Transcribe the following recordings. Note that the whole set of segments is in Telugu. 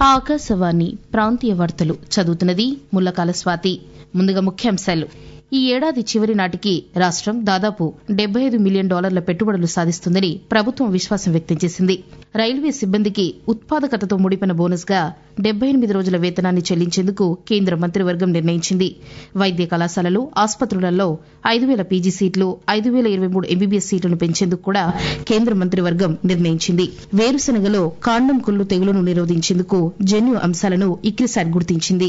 ఆకాశవాణి ప్రాంతీయ వార్తలు చదువుతున్నది ముల్లకాల స్వాతి ముందుగా ముఖ్యాంశాలు ఈ ఏడాది చివరి నాటికి రాష్టం దాదాపు డెబ్బై ఐదు మిలియన్ డాలర్ల పెట్టుబడులు సాధిస్తుందని ప్రభుత్వం విశ్వాసం వ్యక్తం చేసింది రైల్వే సిబ్బందికి ఉత్పాదకతతో ముడిపడిన బోనస్ గా డెబ్బై ఎనిమిది రోజుల వేతనాన్ని చెల్లించేందుకు కేంద్ర మంత్రివర్గం నిర్ణయించింది వైద్య కళాశాలలు ఆసుపత్రులలో ఐదు వేల పీజీ సీట్లు ఐదు వేల ఇరవై మూడు ఎంబీబీఎస్ సీట్లను పెంచేందుకు కూడా కేంద్ర మంత్రివర్గం నిర్ణయించింది వేరుశనగలో కాండం కుళ్ళు తెగులును నిరోధించేందుకు జన్యు అంశాలను ఇక్రిసాట్ గుర్తించింది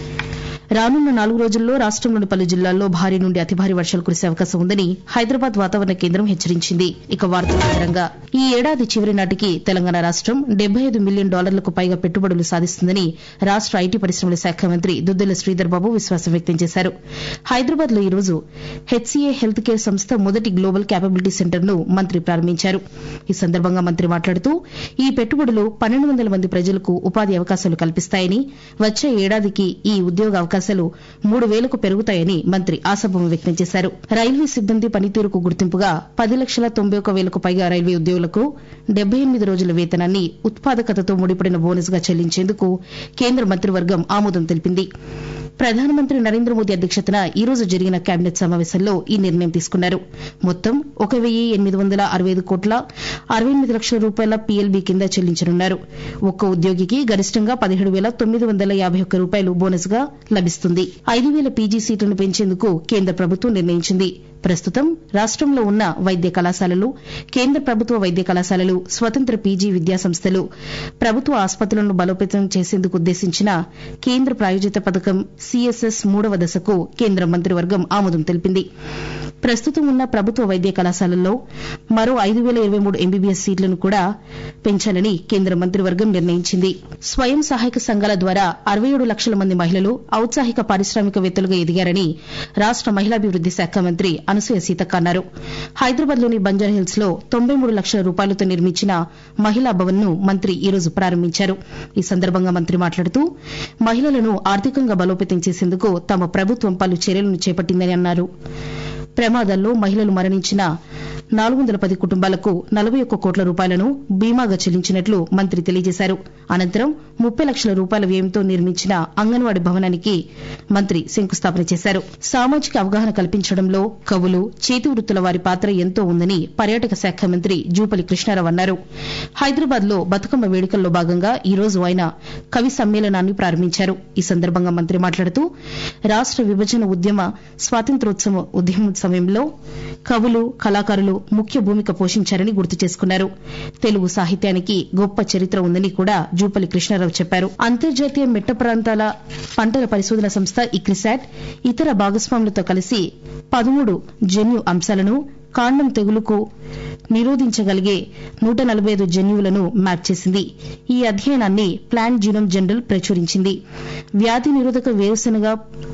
రానున్న నాలుగు రోజుల్లో రాష్టంలోని పలు జిల్లాల్లో భారీ నుండి అతి భారీ వర్షాలు కురిసే అవకాశం ఉందని హైదరాబాద్ వాతావరణ కేంద్రం హెచ్చరించింది ఇక వార్తల వివరంగా ఈ ఏడాది చివరి నాటికి తెలంగాణ రాష్టం డెబ్బై ఐదు మిలియన్ డాలర్లకు పైగా పెట్టుబడులు సాధిస్తుందని రాష్ట ఐటీ పరిశ్రమల శాఖ మంత్రి దుద్దెల శ్రీధర్ బాబు విశ్వాసం వ్యక్తం చేశారు హైదరాబాద్ లో ఈరోజు హెచ్సీఏ హెల్త్ కేర్ సంస్థ మొదటి గ్లోబల్ క్యాపబిలిటీ సెంటర్ ను మంత్రి ప్రారంభించారు ఈ సందర్భంగా మంత్రి మాట్లాడుతూ ఈ పెట్టుబడులు పన్నెండు వందల మంది ప్రజలకు ఉపాధి అవకాశాలు కల్పిస్తాయని వచ్చే ఏడాదికి ఈ ఉద్యోగ అవకాశాలు మూడు వేలకు పెరుగుతాయని మంత్రి ఆశాభావం వ్యక్తం చేశారు రైల్వే సిబ్బంది పనితీరుకు గుర్తింపుగా పది లక్షల తొంభై ఒక్క వేలకు పైగా రైల్వే ఉద్యోగులకు డెబ్బై ఎనిమిది రోజుల వేతనాన్ని ఉత్పాదకతతో ముడిపడిన బోనస్ గా చెల్లించేందుకు కేంద్ర మంత్రివర్గం ఆమోదం తెలిపింది ప్రధానమంత్రి నరేంద్ర మోదీ అధ్యక్షతన ఈ రోజు జరిగిన కేబినెట్ సమావేశంలో ఈ నిర్ణయం తీసుకున్నారు మొత్తం ఒక వెయ్యి ఎనిమిది వందల అరవై ఐదు కోట్ల అరవై ఎనిమిది లక్షల రూపాయల పీఎల్బీ కింద చెల్లించనున్నారు ఒక్క ఉద్యోగికి గరిష్టంగా పదిహేడు వేల తొమ్మిది వందల యాభై ఒక్క రూపాయలు బోనస్ గా లభిస్తుంది ఐదు వేల పీజీ సీట్లను పెంచేందుకు కేంద్ర ప్రభుత్వం నిర్ణయించింది ప్రస్తుతం రాష్టంలో ఉన్న వైద్య కళాశాలలు కేంద్ర ప్రభుత్వ వైద్య కళాశాలలు స్వతంత్ర పీజీ విద్యా సంస్థలు ప్రభుత్వ ఆసుపత్రులను బలోపేతం చేసేందుకు ఉద్దేశించిన కేంద్ర ప్రాయోజిత పథకం సీఎస్ఎస్ మూడవ దశకు కేంద్ర మంత్రివర్గం ఆమోదం తెలిపింది ప్రస్తుతం ఉన్న ప్రభుత్వ వైద్య కళాశాలల్లో మరో ఐదు వేల ఇరవై మూడు ఎంబీబీఎస్ సీట్లను కూడా పెంచాలని కేంద్ర మంత్రివర్గం నిర్ణయించింది స్వయం సహాయక సంఘాల ద్వారా అరవై ఏడు లక్షల మంది మహిళలు ఔత్సాహిక పారిశ్రామికవేత్తలుగా ఎదిగారని రాష్ట మహిళాభివృద్ది శాఖ మంత్రి అనసూయ సీతక్క అన్నారు హైదరాబాద్లోని బంజారాహిల్స్ లో తొంభై మూడు లక్షల రూపాయలతో నిర్మించిన మహిళా భవన్ ను మంత్రి ఈ రోజు ప్రారంభించారు ఈ సందర్భంగా మంత్రి మాట్లాడుతూ మహిళలను ఆర్థికంగా బలోపేతం చేసేందుకు తమ ప్రభుత్వం పలు చర్యలను చేపట్టిందని అన్నారు ప్రమాదాల్లో మహిళలు మరణించిన నాలుగు వందల పది కుటుంబాలకు నలభై ఒక్క కోట్ల రూపాయలను బీమాగా చెల్లించినట్లు మంత్రి తెలియజేశారు అనంతరం ముప్పై లక్షల రూపాయల వ్యయంతో నిర్మించిన అంగన్వాడీ భవనానికి మంత్రి శంకుస్థాపన చేశారు సామాజిక అవగాహన కల్పించడంలో కవులు చేతి వృత్తుల వారి పాత్ర ఎంతో ఉందని పర్యాటక శాఖ మంత్రి జూపల్లి కృష్ణారావు అన్నారు హైదరాబాద్ లో బతుకమ్మ వేడుకల్లో భాగంగా ఈ రోజు ఆయన కవి సమ్మేళనాన్ని ప్రారంభించారు ఈ సందర్భంగా మంత్రి మాట్లాడుతూ రాష్ట విభజన ఉద్యమ స్వాతంత్రోత్సవ ఉద్యమం సమయంలో కవులు కళాకారులు ముఖ్య భూమిక పోషించారని గుర్తు చేసుకున్నారు తెలుగు సాహిత్యానికి గొప్ప చరిత్ర ఉందని కూడా జూపల్లి కృష్ణారావు చెప్పారు అంతర్జాతీయ మెట్ట ప్రాంతాల పంటల పరిశోధన సంస్థ ఇక్రిసాట్ ఇతర భాగస్వాములతో కలిసి పదమూడు జన్యు అంశాలను కాండం తెగులుకు నిరోధించగలిగే నూట నలభై ఐదు జన్యువులను మ్యాప్ చేసింది ఈ అధ్యయనాన్ని ప్లాంట్ జీనోమ్ జనరల్ ప్రచురించింది వ్యాధి నిరోధక వేరుశనగ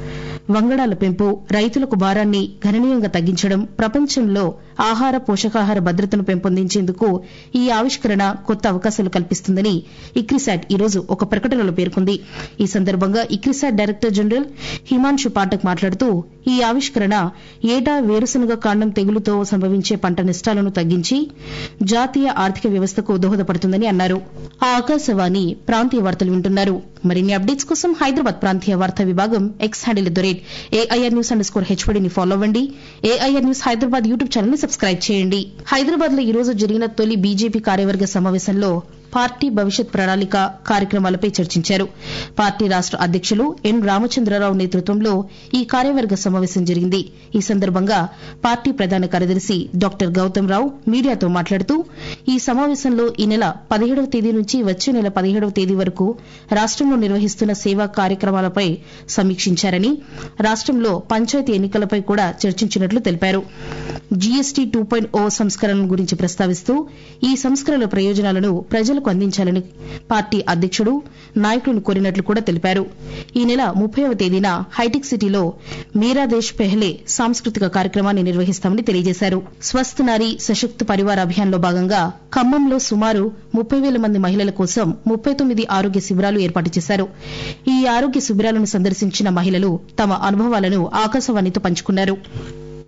వంగడాల పెంపు రైతులకు భారాన్ని గణనీయంగా తగ్గించడం ప్రపంచంలో ఆహార పోషకాహార భద్రతను పెంపొందించేందుకు ఈ ఆవిష్కరణ కొత్త అవకాశాలు కల్పిస్తుందని ఇక్రిసాట్ ఈ రోజు ఒక ప్రకటనలో పేర్కొంది ఈ సందర్భంగా ICRISAT director general Himanshu Pathak మాట్లాడుతూ ఈ ఆవిష్కరణ ఏటా వేరుశనగ కాండం తెగులుతో సంభవించే పంట నష్టాలను తగ్గించి జాతీయ ఆర్థిక వ్యవస్థకు దోహదపడుతుందని అన్నారు ఆకాశవాణి ప్రాంతీయ వార్తలు వింటున్నారు మరిన్ని అప్డేట్స్ కోసం హైదరాబాద్ ప్రాంతీయ వార్తా విభాగం X handle the rate AIR news underscore హెచ్వడిని ఫాలో అవ్వండి AIR news Hyderabad YouTube channel ని సబ్స్క్రైబ్ చేయండి హైదరాబాద్ లో ఈ రోజు జరిగిన తొలి బీజేపీ కార్యవర్గ సమావేశంలో పార్టీ భవిష్యత్ ప్రణాళిక కార్యక్రమాలపై చర్చించారు పార్టీ రాష్ట అధ్యకులు ఎన్ రామచంద్రరావు నేతృత్వంలో ఈ కార్యవర్గ సమావేశం జరిగింది ఈ సందర్భంగా పార్టీ ప్రధాన కార్యదర్శి డాక్టర్ గౌతమ్ రావు మీడియాతో మాట్లాడుతూ ఈ సమావేశంలో ఈ నెల పదిహేడవ తేదీ నుంచి వచ్చే నెల పదిహేడవ తేదీ వరకు రాష్టంలో నిర్వహిస్తున్న సేవా కార్యక్రమాలపై సమీక్షించారని రాష్టంలో పంచాయతీ ఎన్నికలపై కూడా చర్చించినట్లు తెలిపారు జీఎస్టీ టూ పాయింట్ ఓ సంస్కరణల గురించి ప్రస్తావిస్తూ ఈ సంస్కరణల ప్రయోజనాలను ప్రజలకు అందించాలని పార్టీ అధ్యకుడు నాయకులను కోరినట్లు కూడా తెలిపారు ఈ నెల ముప్పైవ తేదీన హైటెక్ సిటీలో మీరా దేశ్ పెహ్లే సాంస్కృతిక కార్యక్రమాన్ని నిర్వహిస్తామని తెలియజేశారు స్వస్థ్ నారీ సశక్త్ పరివార్ అభియాన్ లో భాగంగా ఖమ్మంలో సుమారు ముప్పై వేల మంది మహిళల కోసం ముప్పై తొమ్మిది ఆరోగ్య శిబిరాలు ఏర్పాటు చేశారు ఈ ఆరోగ్య శిబిరాలను సందర్శించిన మహిళలు తమ అనుభవాలను ఆకాశవాణితో పంచుకున్నారు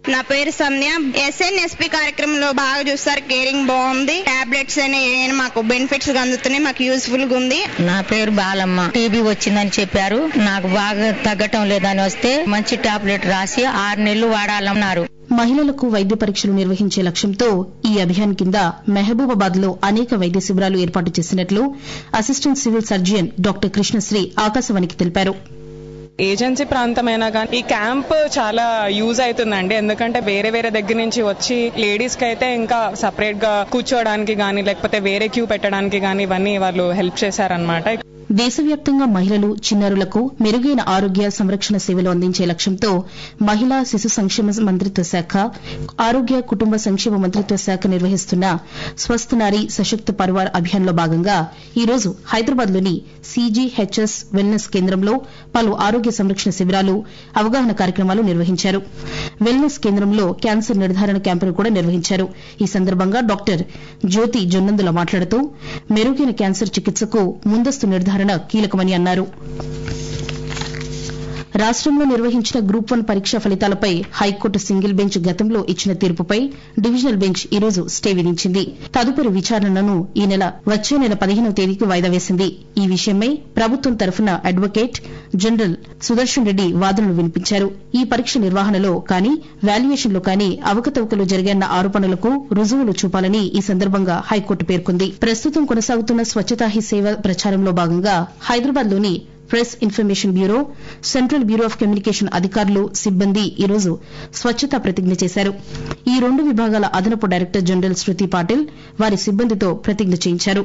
నా పేరు సంధ్య ఎస్ఎన్ఎస్పి కార్యక్రమంలో బాగా చూస్తారు కేరింగ్ బాగుంది టాబ్లెట్స్ అని మాకు బెనిఫిట్స్ అందుతున్నాయి మాకు యూస్ఫుల్ గా ఉంది నా పేరు బాలమ్మ టీబీ వచ్చిందని చెప్పారు నాకు బాగా తగ్గటం లేదని వస్తే మంచి టాబ్లెట్ రాసి ఆరు నెలలు వాడాలన్నారు మహిళలకు వైద్య పరీక్షలు నిర్వహించే లక్ష్యంతో ఈ అభియాన్ కింద మెహబూబాబాద్ లో అనేక వైద్య శిబిరాలు ఏర్పాటు చేసినట్లు assistant civil surgeon doctor Krishnasri ఆకాశవాణికి తెలిపారు ఏజెన్సీ ప్రాంతమైనా కానీ ఈ క్యాంప్ చాలా యూజ్ అవుతుందండి ఎందుకంటే వేరే వేరే దగ్గర నుంచి వచ్చి లేడీస్ కి అయితే ఇంకా సపరేట్ గా కూర్చోవడానికి కానీ లేకపోతే వేరే క్యూ పెట్టడానికి కానీ ఇవన్నీ వాళ్ళు హెల్ప్ చేశారనమాట దేశవ్యాప్తంగా మహిళలు చిన్నారులకు మెరుగైన ఆరోగ్య సంరక్షణ సేవలు అందించే లక్ష్యంతో మహిళా శిశు సంక్షేమ మంత్రిత్వ శాఖ ఆరోగ్య కుటుంబ సంక్షేమ మంత్రిత్వ శాఖ నిర్వహిస్తున్న స్వస్థ నారీ సశక్త పరివార్ అభియాన్ లో భాగంగా ఈ రోజు హైదరాబాద్ లోని సీజీహెచ్ఎస్ వెల్నెస్ కేంద్రంలో పలు ఆరోగ్య సంరక్షణ శిబిరాలు అవగాహన కార్యక్రమాలు నిర్వహించారు వెల్నెస్ కేంద్రంలో క్యాన్సర్ నిర్ధారణ క్యాంపును కూడా నిర్వహించారు ఈ సందర్భంగా డాక్టర్ జ్యోతి జొన్నందుల మాట్లాడుతూ మెరుగైన క్యాన్సర్ చికిత్సకు ముందస్తు నిర్ధారణ కీలకమని అన్నారు రాష్టంలో నిర్వహించిన గ్రూప్ వన్ పరీక్ష ఫలితాలపై హైకోర్టు సింగిల్ బెంచ్ గతంలో ఇచ్చిన తీర్పుపై డివిజనల్ బెంచ్ ఈ రోజు స్టే విధించింది తదుపరి విచారణను ఈ నెల వచ్చే నెల పదిహేనవ తేదీకి వాయిదా వేసింది ఈ విషయమై ప్రభుత్వం తరఫున అడ్వకేట్ జనరల్ సుదర్శన్ రెడ్డి వాదనలు వినిపించారు ఈ పరీక్ష నిర్వహణలో కానీ వాల్యుయేషన్లో కానీ అవకతవకలు జరిగాయన్న ఆరోపణలకు రుజువులు చూపాలని ఈ సందర్భంగా హైకోర్టు పేర్కొంది ప్రస్తుతం కొనసాగుతున్న స్వచ్ఛతా హీ సేవ ప్రచారంలో భాగంగా హైదరాబాద్లోని press information bureau central bureau of communication అధికారులు సిబ్బంది ఈ రోజు స్వచ్ఛతా ప్రతిజ్ఞ చేశారు ఈ రెండు విభాగాల అదనపు డైరెక్టర్ జనరల్ శృతి పాటిల్ వారి సిబ్బందితో ప్రతిజ్ఞ చేయించారు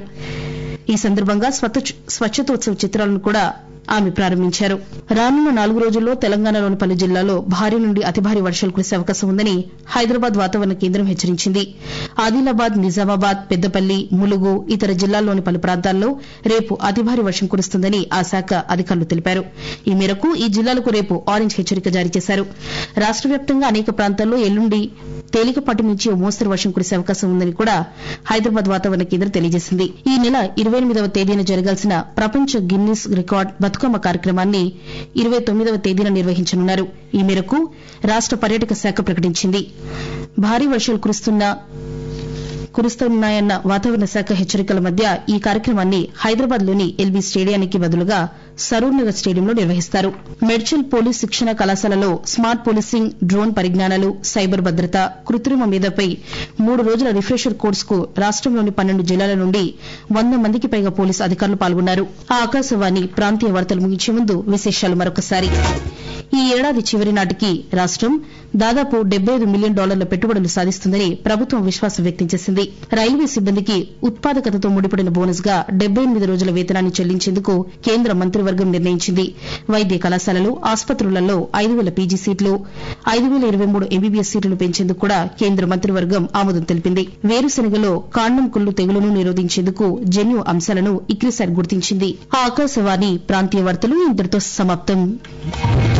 ఈ సందర్భంగా స్వచ్ఛతోత్సవ చిత్రాలను కూడా ఆమె ప్రారంభించారు రానున్న నాలుగు రోజుల్లో తెలంగాణలోని పలు జిల్లాల్లో భారీ నుండి అతి భారీ వర్షాలు కురిసే అవకాశం ఉందని హైదరాబాద్ వాతావరణ కేంద్రం హెచ్చరించింది ఆదిలాబాద్ నిజామాబాద్ పెద్దపల్లి ములుగు ఇతర జిల్లాల్లోని పలు ప్రాంతాల్లో రేపు అతి భారీ వర్షం కురుస్తుందని ఆ శాఖ అధికారులు తెలిపారు ఈ మేరకు ఈ జిల్లాలకు రేపు ఆరెంజ్ హెచ్చరిక జారీ చేశారు రాష్ట వ్యాప్తంగా అనేక ప్రాంతాల్లో ఎల్లుండి తేలికపాటి నుంచి ఓ మోస్తరు వర్షం కురిసే అవకాశం ఉందని కూడా హైదరాబాద్ వాతావరణ కేంద్రం తెలియజేసింది ఈ నెల ఇరవై ఎనిమిదవ తేదీన జరగాల్సిన ప్రపంచ గిన్నిస్ రికార్డ్ బతుకమ్మ కార్యక్రమాన్ని ఇరవై తొమ్మిదవ తేదీన నిర్వహించనున్నారు ఈ మేరకు రాష్ట పర్యాటక శాఖ ప్రకటించింది భారీ వర్షాలు కురుస్తున్న కురుస్తున్నాయన్న వాతావరణ శాఖ హెచ్చరికల మధ్య ఈ కార్యక్రమాన్ని హైదరాబాద్ లోని ఎల్బీ స్టేడియానికి బదులుగా సరూర్ నగర్ స్టేడియంలో నిర్వహిస్తారు మెడ్చల్ పోలీస్ శిక్షణ కళాశాలలో స్మార్ట్ పోలీసింగ్ డ్రోన్ పరిజ్ఞానాలు సైబర్ భద్రత కృత్రిమ మీదపై మూడు రోజుల రిఫ్రెషర్ కోర్సుకు రాష్టంలోని పన్నెండు జిల్లాల నుండి వంద మందికి పైగా పోలీసు అధికారులు పాల్గొన్నారు ఆ ఆకాశవాణి ప్రాంతీయ వార్తలు ముగించే ముందు విశేషాలు మరొకసారి ఈ ఏడాది చివరి నాటికి రాష్టం దాదాపు డెబ్బై ఐదు మిలియన్ డాలర్ల పెట్టుబడులు సాధిస్తుందని ప్రభుత్వం విశ్వాసం వ్యక్తం చేసింది రైల్వే సిబ్బందికి ఉత్పాదకతతో ముడిపడిన బోనస్ గా డెబ్బై ఎనిమిది రోజుల వేతనాన్ని చెల్లించేందుకు కేంద్ర మంత్రివర్గం నిర్ణయించింది వైద్య కళాశాలలు ఆసుపత్రులలో ఐదు వేల పీజీ సీట్లు ఐదు వేల ఇరవై మూడు ఎంబీబీఎస్ సీట్లు పెంచేందుకు కూడా కేంద్ర మంత్రివర్గం ఆమోదం తెలిపింది వేరుశెనగలో కాండం కుళ్ళు తెగులును నిరోధించేందుకు జన్యు అంశాలను ఇక్రిసాట్ గుర్తించింది ఆకాశవాణి ప్రాంతీయ వార్తలు ఇంతటితో సమాప్తం